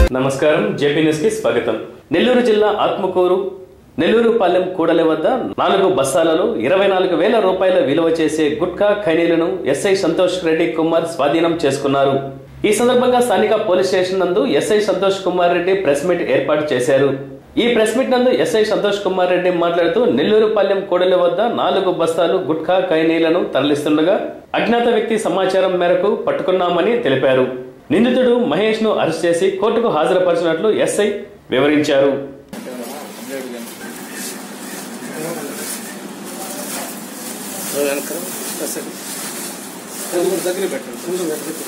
నమస్కారం JP news కి స్వాగతం నెల్లూరు జిల్లా ఆత్మకూరు నెల్లూరు పాలెం కూడలి వద్ద నాలుగు బస్తాలలో ఇరవై నాలుగు వేల రూపాయల విలువ చేసే గుట్కా ఖైనీలను ఎస్ఐ సంతోష్ రెడ్డి కుమార్ స్వాధీనం చేసుకున్నారు ఈ సందర్భంగా స్థానిక పోలీస్ స్టేషన్ నందు SI Santosh Kumar Reddy press meet ఏర్పాటు చేశారు ఈ ప్రెస్ మీట్ నందు ఎస్ఐ సంతోష్ కుమార్ రెడ్డి మాట్లాడుతూ నెల్లూరు పాలెం కూడలి వద్ద నాలుగు బస్తాలు గుట్కా ఖైనీలను తరలిస్తుండగా అజ్ఞాత వ్యక్తి సమాచారం మేరకు పట్టుకున్నామని తెలిపారు నిందితుడు మహేష్ ను అరెస్ట్ చేసి కోర్టుకు హాజరుపరిచినట్లు ఎస్ఐ వివరించారు దగ్గర పెట్టండి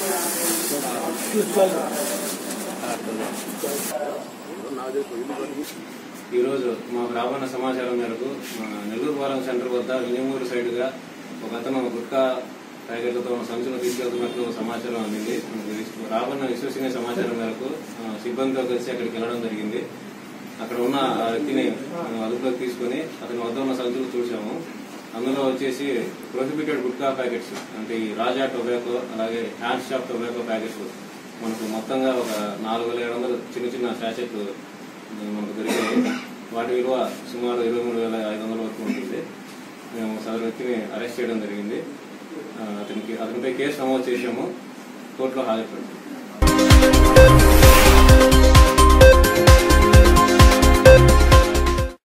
ఈరోజు మాకు రాబడిన సమాచారం మేరకు మా నెల్లూరు పాలెం సెంటర్ వద్ద వినిమూరు సైడ్గా ఒక అతను గుట్కా ప్యాకెట్లతో ఉన్న సంచులు తీసుకెళ్తున్నట్లు సమాచారం అందింది మనకు విస్- రాబడిన విశ్వసనీయ సమాచారం మేరకు ఆ, సిబ్బందితో కలిసి అక్కడికి వెళ్ళడం జరిగింది అక్కడ ఉన్న ఆ వ్యక్తిని ఆ, అదుపులోకి తీసుకొని అతని వద్ద ఉన్న సంచులు చూసాము అందులో వచ్చేసి ప్రొహిబిటెడ్ గుట్కా ప్యాకెట్స్ అంటే ఈ రాజా టొబాకో అలాగే హ్యాండ్ షాప్ టొబాకో ప్యాకెట్స్ మనకు మొత్తంగా ఒక నాలుగు వేల ఏడు వందలు చిన్న చిన్న శాచెట్లు మనకు దొరికాయి వాటి విలువ సుమారు ఇరవై మూడు వేల ఐదు వందల వరకు ఉంటుంది మేము సదరు వ్యక్తిని అరెస్ట్ చేయడం జరిగింది ఆ, అతనికి అతనిపై కేసు నమోదు చేసాము కోర్టులో హాజరుపడ్డాము